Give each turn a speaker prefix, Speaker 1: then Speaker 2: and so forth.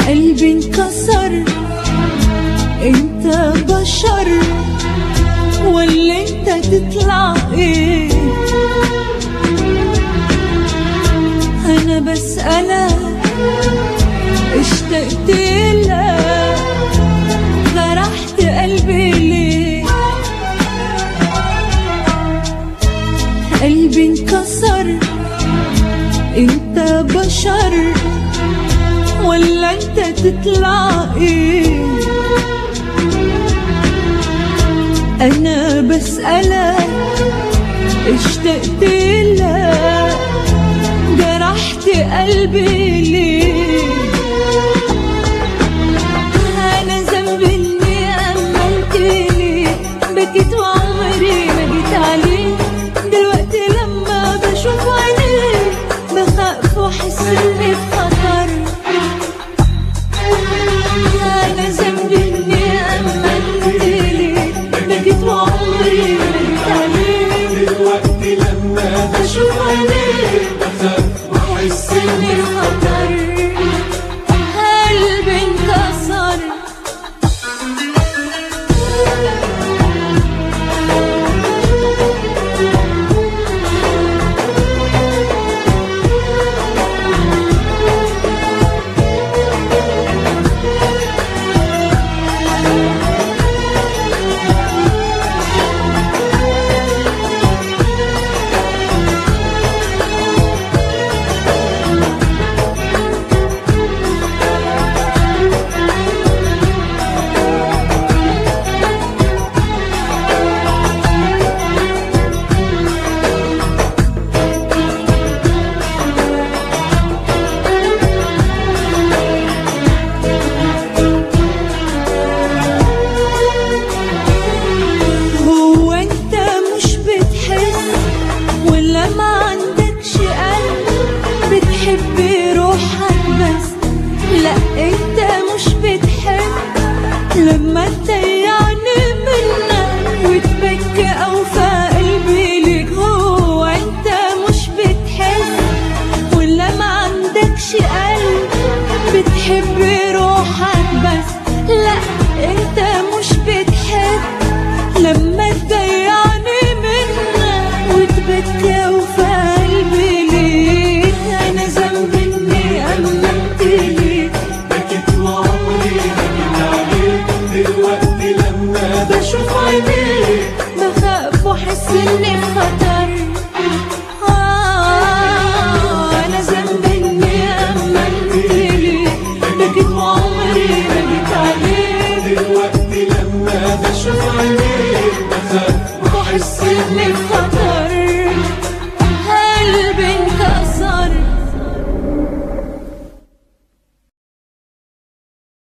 Speaker 1: قلبي انكسر انت بشر ولا انت تطلع ايه انا بسألك اشتقت لك جرحت قلبي ليه قلبي انكسر انت بشر ولا انت تطلع ايه انا بسألك اشتقت لك جرحت قلبي ليه انا ذنبي اني امنت ليه بكيت وعمري ما جيت عليه دلوقتي لما بشوف عينيه بخاف واحس اني في خطر انا ذنبي اني امنت ليه بكيت وعمري ما جيت عليه
Speaker 2: دلوقتي لما
Speaker 1: بشوف عينيه
Speaker 2: بخاف واحس
Speaker 1: اني في خطر قلبي انكسر هو انت مش بتحس ولا ما عندكش قلب بتحب روحك بس لا انت مش بتحب لما تضيعني منك وتبكي اوفى قلبي ليك هو انت مش بتحس ولا ما عندكش قلب بتحب روحك بس لا انت مش بتحب لما تضيعني منك وتبكي وفي قلبي ليك انا ذنبي اني امنت ليك
Speaker 2: بكيت وعمري ما جيت عليك دلوقتي لما
Speaker 1: بشوف عينيك بخاف واحس اني في خطر آه انا ذنبي اني امنت ليك بكيت وعمري ما جيت عليك
Speaker 2: دلوقتي لما بشوف عينيك بخاف
Speaker 1: واحس اني في خطر